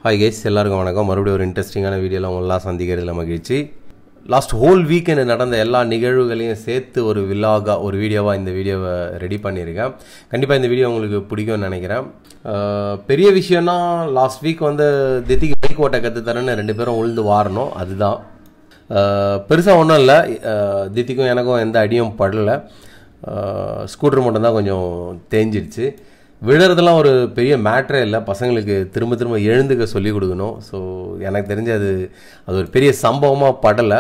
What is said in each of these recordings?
Hi guys எல்லாருக்கும் வணக்கம் மறுபடியும் ஒரு இன்ட்ரெஸ்டிங்கான வீடியோவில் உங்களெல்லாம் சந்திக்கிறதுல மகிழ்ச்சி லாஸ்ட் ஹோல் வீக்கெண்டு நடந்த எல்லா நிகழ்வுகளையும் சேர்த்து ஒரு வில்லாகா ஒரு வீடியோவாக இந்த வீடியோவை ரெடி பண்ணியிருக்கேன் கண்டிப்பாக இந்த வீடியோ உங்களுக்கு பிடிக்கும்னு நினைக்கிறேன் அஹ், பெரிய விஷயம்னா லாஸ்ட் வீக் வந்து தித்திக்கு பைக் ஓட்ட கற்று தரேன்னு ரெண்டு பேரும் உழுந்து வாரணும் அதுதான் பெருசாக ஒன்றும் இல்லை தித்திக்கும் எனக்கும் எந்த அடியும் படலை ஸ்கூட்டர் மட்டும்தான் கொஞ்சம் தேஞ்சிடுச்சு விழுறதெல்லாம் ஒரு பெரிய மேட்ரே இல்லை பசங்களுக்கு திரும்ப திரும்ப எழுந்துக்க சொல்லி கொடுக்கணும் ஸோ எனக்கு தெரிஞ்ச அது அது ஒரு பெரிய சம்பவமாக படலை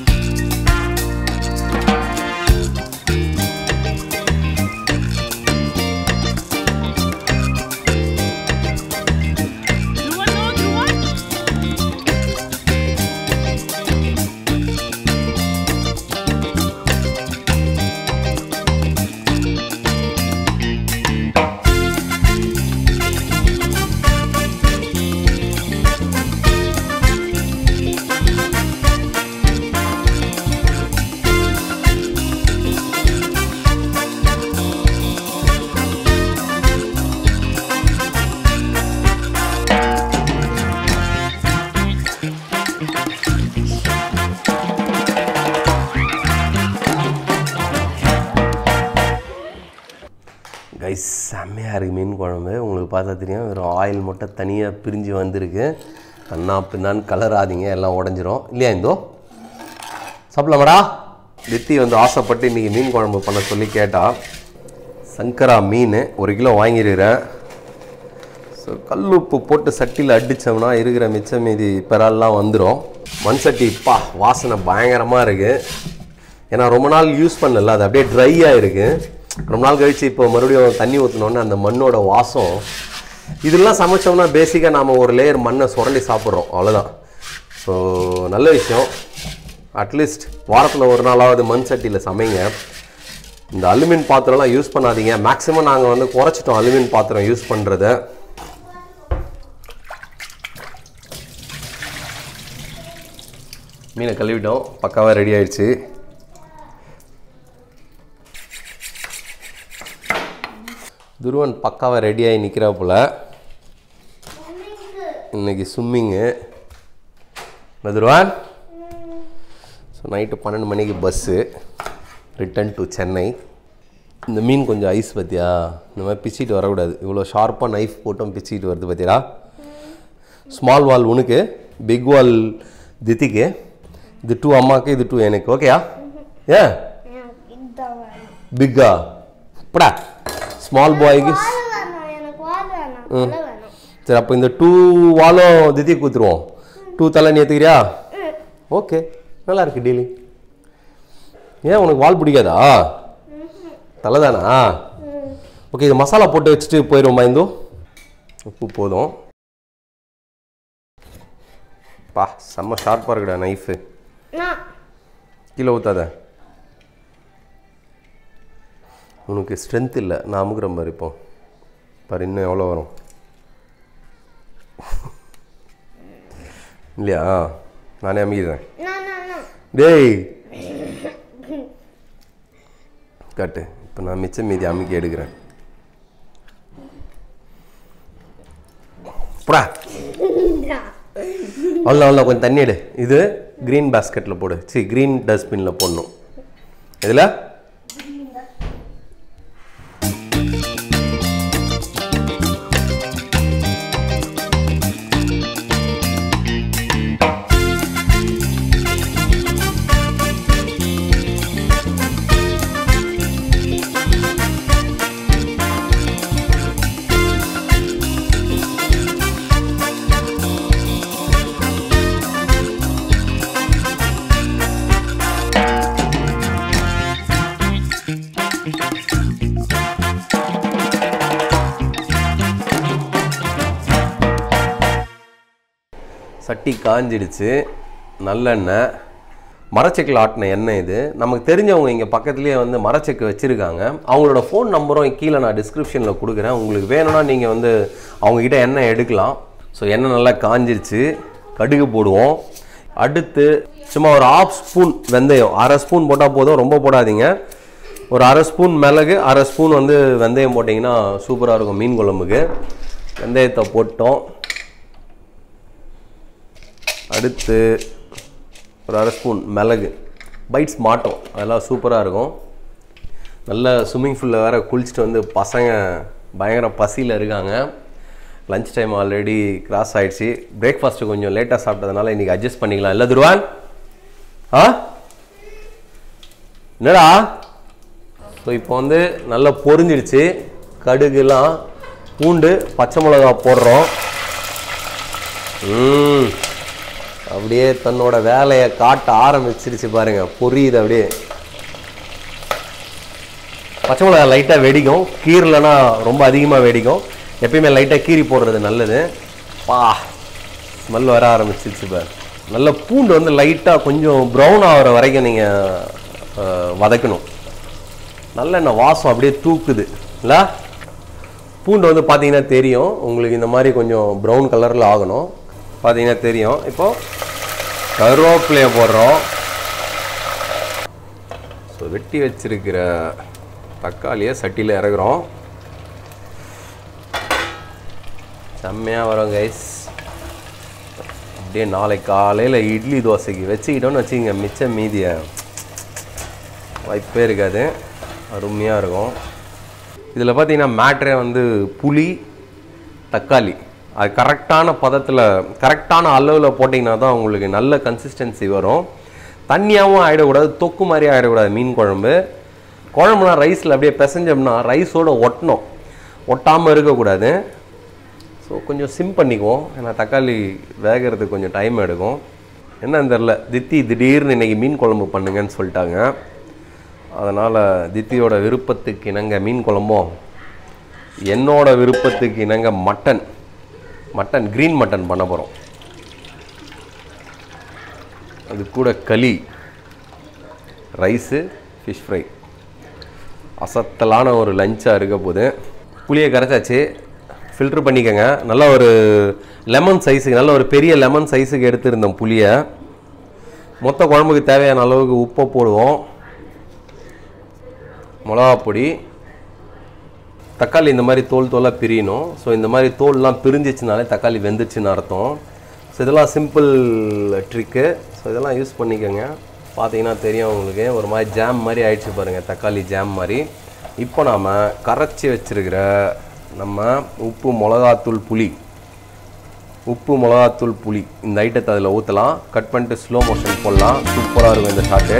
Dua, no, dua. கைஸ் செம்மையாக இருக்குது மீன் குழம்பு உங்களுக்கு பார்த்தா தெரியும் வெறும் ஆயில் மட்டும் தனியாக பிரிஞ்சு வந்திருக்கு கண்ணா பின்னான்னு கலராதீங்க எல்லாம் உடஞ்சிரும் இல்லையா இந்தோ சாப்பிடலாமாடா தித்தி வந்து ஆசைப்பட்டு இன்றைக்கி மீன் குழம்பு பண்ண சொல்லி கேட்டா சங்கரா மீன் ஒரு கிலோ வாங்கியிருக்கிறேன் ஸோ கல்லுப்பு போட்டு சட்டியில் அடித்தோம்னா இருக்கிற மிச்சம் மீதி பெறால்லாம் வந்துடும் மண் சட்டி பா வாசனை பயங்கரமாக இருக்குது ஏன்னா ரொம்ப நாள் யூஸ் பண்ணல அது அப்படியே ட்ரையாக இருக்குது ரொம்ப நாள் கழித்து இப்போ மறுபடியும் தண்ணி ஊற்றினோன்னே அந்த மண்ணோட வாசம் இதெல்லாம் சமைச்சோம்னா பேசிக்காக நாம் ஒரு லேயர் மண்ணை சுரண்டி சாப்பிட்றோம் அவ்வளோதான் ஸோ நல்ல விஷயம் அட்லீஸ்ட் வாரத்தில் ஒரு நாளாவது மண் சட்டியில் சமைங்க இந்த அலுமின் பாத்திரம்லாம் யூஸ் பண்ணாதீங்க மேக்ஸிமம் நாங்கள் வந்து குறைச்சிட்டோம் அலுமின் பாத்திரம் யூஸ் பண்ணுறத மீனை கழுவிட்டோம் பக்காவாக ரெடி ஆயிடுச்சு துருவன் பக்காவாக ரெடியாகி நிற்கிறாப்புல இன்னைக்கு ஸ்விம்மிங்கு என்ன துருவன் ஸோ நைட்டு பன்னெண்டு மணிக்கு பஸ்ஸு ரிட்டன் டு சென்னை இந்த மீன் கொஞ்சம் ஐஸ் பார்த்தியா இந்த மாதிரி பிச்சிட்டு வரக்கூடாது இவ்வளோ ஷார்ப்பாக நைஃப் போட்டும் பிச்சிட்டு வருது பார்த்தியா ஸ்மால் வால் உனக்கு பிக் வால் தித்திக்கு இது டூ அம்மாக்கு இது டூ எனக்கு ஓகேயா ஏன் எனக்கு இதுதான் வேணும். பிக்கா படா ஸ்மால் பாய்க்கு வால் வேணாம், எனக்கு வால் வேணாம், தலை வேணும். சரி அப்போ இந்த டூ வாலும் தித்தி கூத்துருவோம் டூ தலை நீ ஏற்றுக்கிறியா ஓகே நல்லா இருக்கு டீலி ஏன் உனக்கு வால் பிடிக்காதா தலை தானா ஓகே இது மசாலா போட்டு வச்சுட்டு போயிடுவோமா இந்தோ உப்பு போதும் பா செம்ம ஷார்ப்பாக இருக்குடா நைஃபு நான் கீழே ஊற்றாத உனக்கு ஸ்ட்ரென்த் இல்லை நான் அமுக்குறேன் பாரு இப்போ பாரு இன்னும் எவ்வளோ வரும் இல்லையா நானே அமுக்கிறேன் நான், நான், நான். டேய் காட்டு இப்போ நான் மிச்சம் மீதி அமுக்கி எடுக்கிறேன் போடா இந்தா. அவ்வளோ அவ்வளோ கொஞ்சம் தண்ணி எடு இது க்ரீன் பாஸ்கெட்டில் போடு சி க்ரீன் டஸ்ட்பினில் போடணும் இதில் சட்டி காஞ்சிடுச்சு நல்லெண்ணெய் மரச்செக்கில் ஆட்டின எண்ணெய் இது நமக்கு தெரிஞ்சவங்க இங்கே பக்கத்துலேயே வந்து மரச்செக்கு வச்சுருக்காங்க அவங்களோட ஃபோன் நம்பரும் கீழே நான் டிஸ்கிரிப்ஷனில் கொடுக்குறேன் உங்களுக்கு வேணும்னா நீங்கள் வந்து அவங்கக்கிட்ட எண்ணெய் எடுக்கலாம் ஸோ எண்ணெய் நல்லா காஞ்சிருச்சு கடுகு போடுவோம் அடுத்து சும்மா ஒரு ஆஃப் ஸ்பூன் வெந்தயம் அரை ஸ்பூன் போட்டால் போதும் ரொம்ப போடாதீங்க ஒரு அரை ஸ்பூன் மிளகு அரை ஸ்பூன் வந்து வெந்தயம் போட்டிங்கன்னா சூப்பராக இருக்கும் மீன் குழம்புக்கு வெந்தயத்தை போட்டோம் அடுத்து ஒரு அரை ஸ்பூன் மிளகு பைட்ஸ் மாட்டோம் அதெல்லாம் சூப்பராக இருக்கும் நல்ல ஸ்விம்மிங் ஃபூலில் வேறு குளிச்சுட்டு வந்து பசங்க பயங்கர பசியில் இருக்காங்க லஞ்ச் டைம் ஆல்ரெடி கிராஸ் ஆயிடுச்சு பிரேக்ஃபாஸ்ட்டு கொஞ்சம் லேட்டாக சாப்பிட்டதுனால இன்றைக்கி அட்ஜஸ்ட் பண்ணிக்கலாம் இல்லை துருவான் ஆ என்னடா ஸோ இப்போ வந்து நல்லா பொரிஞ்சிடுச்சு கடுகுலாம் பூண்டு பச்சை மிளகா போடுறோம் ம் அப்படியே தன்னோட வேலையை காட்ட ஆரம்பிச்சிருச்சு பாருங்க பொரியுது அப்படியே பச்சை மிளகா லைட்டாக வெடிக்கும் கீரலைனா ரொம்ப அதிகமாக வெடிக்கும் எப்பயுமே லைட்டாக கீரி போடுறது நல்லது பா ஸ்மெல் வர ஆரம்பிச்சிருச்சு பார் நல்ல பூண்டு வந்து லைட்டாக கொஞ்சம் ப்ரௌன் ஆகிற வரைக்கும் நீங்கள் வதக்கணும் நல்லெண்ணெய் வாசம் அப்படியே தூக்குது இல்லை பூண்டு வந்து பார்த்தீங்கன்னா தெரியும் உங்களுக்கு இந்த மாதிரி கொஞ்சம் ப்ரௌன் கலரில் ஆகணும் பார்த்தீங்கன்னா தெரியும் இப்போ கருவேப்பிலையை போடுறோம் ஸோ வெட்டி வச்சிருக்கிற தக்காளியை சட்டியில் இறக்குறோம் செம்மையாக வரும் கைஸ் அப்படியே நாளை காலையில் இட்லி தோசைக்கு வச்சுக்கிட்டோன்னு வச்சுக்கோங்க மிச்சம் மீதியை வாய்ப்பே இருக்காது அருமையாக இருக்கும் இதில் பார்த்தீங்கன்னா மேட்ரே வந்து புளி தக்காளி அது கரெக்டான பதத்தில் கரெக்டான அளவில் போட்டிங்கன்னா தான் உங்களுக்கு நல்ல கன்சிஸ்டன்சி வரும் தண்ணியாகவும் ஆகிடக்கூடாது தொக்கு மாதிரி ஆகிடக்கூடாது மீன் குழம்பு குழம்புனா ரைஸில் அப்படியே பிசைஞ்சோம்னா ரைஸோட ஒட்டணும் ஒட்டாமல் இருக்கக்கூடாது ஸோ கொஞ்சம் சிம் பண்ணிக்குவோம் ஏன்னா தக்காளி வேகிறதுக்கு கொஞ்சம் டைம் எடுக்கும் என்னன்னு தெரில தித்தி திடீர்னு இன்னைக்கு மீன் குழம்பு பண்ணுங்கன்னு சொல்லிட்டாங்க அதனால் தித்தியோட விருப்பத்துக்கு இணங்க மீன் குழம்பும் என்னோட விருப்பத்துக்கு இணங்க மட்டன் மட்டன் க்ரீன் மட்டன் பண்ண போகிறோம் அது கூட களி ரைஸு ஃபிஷ் ஃப்ரை அசத்தலான ஒரு லஞ்சாக இருக்க போது புளியை கரைச்சாச்சு ஃபில்ட்ரு பண்ணிக்கோங்க நல்ல ஒரு லெமன் சைஸுக்கு நல்ல ஒரு பெரிய லெமன் சைஸுக்கு எடுத்திருந்தோம் புளியை மொத்த குழம்புக்கு தேவையான அளவுக்கு உப்பை போடுவோம் மிளகா பொடி தக்காளி இந்த மாதிரி தோல் தோலாக பிரியணும் ஸோ இந்த மாதிரி தோல்லாம் பிரிஞ்சிச்சுனாலே தக்காளி வெந்துச்சுன்னு அர்த்தம் ஸோ இதெல்லாம் சிம்பிள் ட்ரிக்கு ஸோ இதெல்லாம் யூஸ் பண்ணிக்கோங்க பார்த்தீங்கன்னா தெரியும் உங்களுக்கு ஒரு மாதிரி ஜாம் மாதிரி ஆயிடுச்சு பாருங்கள் தக்காளி ஜாம் மாதிரி இப்போ நாம் கரைச்சி வச்சிருக்கிற நம்ம உப்பு மிளகாத்தூள் புளி உப்பு மிளகாத்தூள் புளி இந்த ஐட்டத்தை அதில் ஊற்றலாம் கட் பண்ணிட்டு ஸ்லோ மோஷன் போடலாம் சூப்பராக இருக்கும் இந்த ஷாட்டு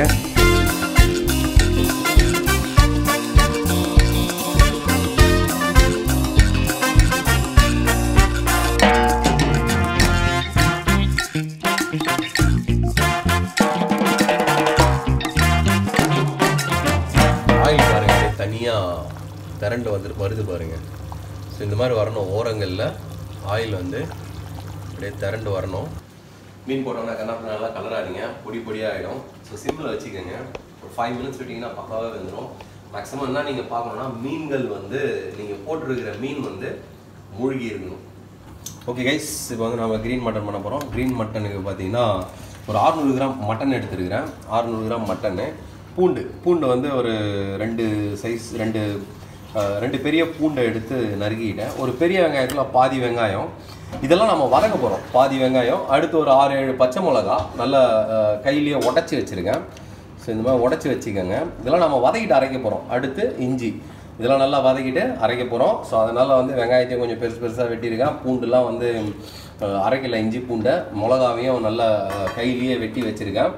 ஆயில் பாருங்க அப்படியே தனியாக திரண்டு வந்து வருது பாருங்க ஸோ இந்த மாதிரி வரணும் ஓரங்களில் ஆயில் வந்து அப்படியே திரண்டு வரணும் மீன் போட்டோம்னா கண்ணாப்பு நல்லா கலராடிங்க பொடி பொடியாக ஆகிடும் ஸோ சிம்மில் வச்சுக்கோங்க ஒரு ஃபைவ் மினிட்ஸ் விட்டிங்கன்னா பக்காவாக வந்துடும் மேக்ஸிமம் என்ன நீங்கள் பார்க்கணும்னா மீன்கள் வந்து நீங்கள் போட்டிருக்கிற மீன் வந்து மூழ்கி இருக்கணும் ஓகே கைஸ் இப்போ வந்து நம்ம க்ரீன் மட்டன் பண்ண போகிறோம் க்ரீன் மட்டனுக்கு பார்த்தீங்கன்னா ஒரு 600 கிராம் மட்டன் எடுத்துருக்கிறேன் 600 கிராம் மட்டனு பூண்டு பூண்டு வந்து ஒரு ரெண்டு சைஸ் ரெண்டு அஹ், ரெண்டு பெரிய பூண்டை எடுத்து நறுக்கிட்டேன் ஒரு பெரிய வெங்காயத்தில் பாதி வெங்காயம் இதெல்லாம் நம்ம வதக்க போகிறோம் பாதி வெங்காயம் அடுத்து ஒரு ஆறு ஏழு பச்சை மிளகா நல்லா அஹ், கையிலேயே உடச்சி வச்சுருக்கேன் ஸோ இந்த மாதிரி உடச்சி வச்சுக்கோங்க இதெல்லாம் நம்ம வதக்கிட்டு அரைக்க போகிறோம் அடுத்து இஞ்சி இதெல்லாம் நல்லா வதக்கிட்டு அரைக்க போகிறோம் ஸோ அதனால் வந்து வெங்காயத்தையும் கொஞ்சம் பெருசு பெருசாக வெட்டியிருக்கேன் பூண்டுலாம் வந்து அஹ், அரைக்கல இஞ்சி பூண்டை மிளகாவையும் நல்லா அஹ், கையிலேயே வெட்டி வச்சுருக்கேன்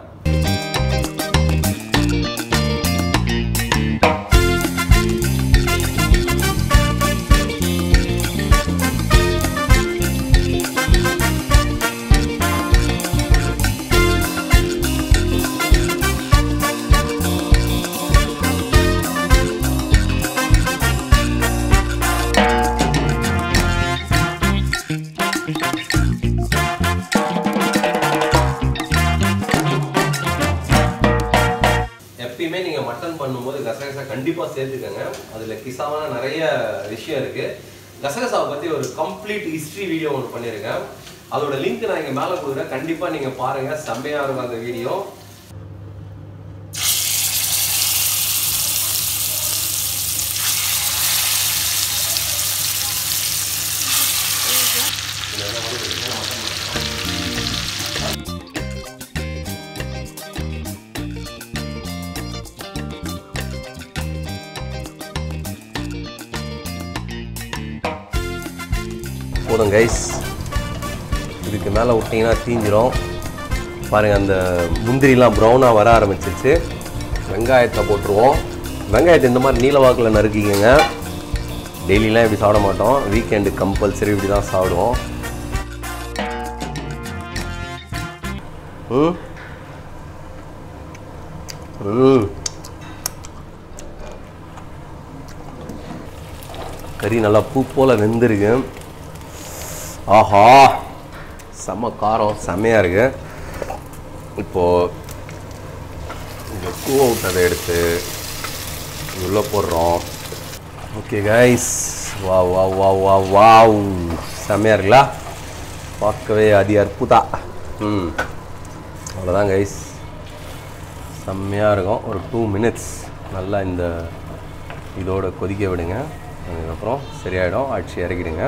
எப்பயுமே நீங்கள் மட்டன் பண்ணும்போது கசகசா கண்டிப்பாக சேர்த்துக்கோங்க அதில் கிசாவான நிறைய விஷயம் இருக்குது கசகசாவை பற்றி ஒரு கம்ப்ளீட் ஹிஸ்ட்ரி வீடியோ ஒன்று பண்ணியிருக்கேன் அதோட லிங்க் நான் இங்கே மேலே கொடுக்குறேன் கண்டிப்பாக நீங்கள் பாருங்கள் செம்மையாக இருக்கும் அந்த வீடியோ போதும் கைஸ் இதுக்கு மேலே விட்டிங்கன்னா தீஞ்சிரும் பாருங்கள் அந்த முந்திரிலாம் ப்ரௌனாக வர ஆரம்பிச்சிருச்சு வெங்காயத்தை போட்டுருவோம் வெங்காயத்தை இந்த மாதிரி நீல வாக்கில் நறுக்கிக்கங்க டெய்லிலாம் இப்படி சாப்பிட மாட்டோம் வீக்கெண்டு கம்பல்சரி இப்படி தான் சாப்பிடுவோம் ம் ம் கறி நல்லா பூ போல் வெந்திருக்கு ஆஹா செம்ம காரம் செம்மையாக இருக்கு இப்போது இந்த கூ விட்டதை எடுத்து உள்ளே போடுறோம் ஓகே கைஸ் வா வா வா வா வாவ் செம்மையாக இருக்குல்ல பார்க்கவே அதி அற்புதா ம் அவ்வளோதான் கைஸ் செம்மையாக இருக்கும் ஒரு டூ மினிட்ஸ் நல்லா இந்த இதோட கொதிக்க விடுங்க அதுக்கப்புறம் சரியாயிடும் அடிச்சு இறக்கிடுங்க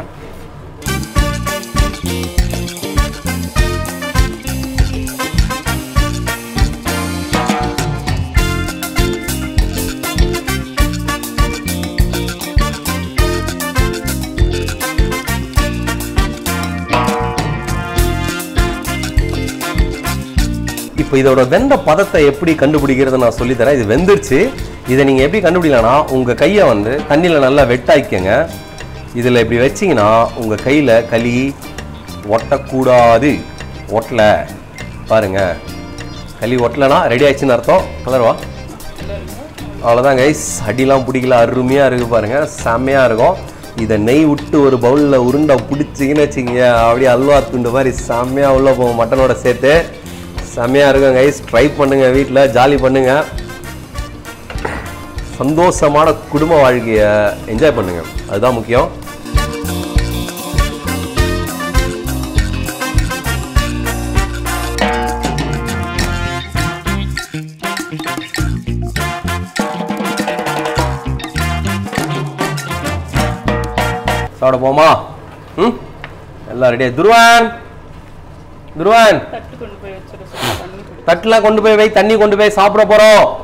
இப்போ இதோட வெந்த பதத்தை எப்படி கண்டுபிடிக்கிறது நான் சொல்லித்தரேன் இது வெந்துருச்சு இதை நீங்கள் எப்படி கண்டுபிடிக்கலாம்னா உங்கள் கையை வந்து தண்ணியில் நல்லா வெட்டாய்க்கங்க இதில் இப்படி வச்சிங்கன்னா உங்கள் கையில் களி ஒட்டக்கூடாது ஒட்டலை பாருங்க களி ஒட்டலைன்னா ரெடி ஆயிடுச்சுன்னு அர்த்தம் கலர்வா அவ்வளோதான் கைஸ் அடிலாம் பிடிக்கல அருமையாக இருக்குது பாருங்கள் செம்மையாக இருக்கும் இதை நெய் விட்டு ஒரு பவுலில் உருண்டை பிடிச்சிங்கன்னு வச்சுக்கிங்க அப்படியே அல்வா துண்டு மாதிரி செம்மையாக உள்ளே போகும் மட்டனோட சேர்த்து செம்மையாக இருக்கும் கைஸ் ட்ரை பண்ணுங்கள் வீட்டில் ஜாலி பண்ணுங்கள் சந்தோஷமான குடும்ப வாழ்க்கையை என்ஜாய் பண்ணுங்கள் அதுதான் முக்கியம் சாப்பிட போமா ம் எல்லாம் ரெடியா துருவான் துருவான் தட்டு கொண்டு போய் வச்சிட சொல்லி தண்ணி குடி தட்டுலாம் கொண்டு போய் வை தண்ணி கொண்டு போய் சாப்பிட போறோம்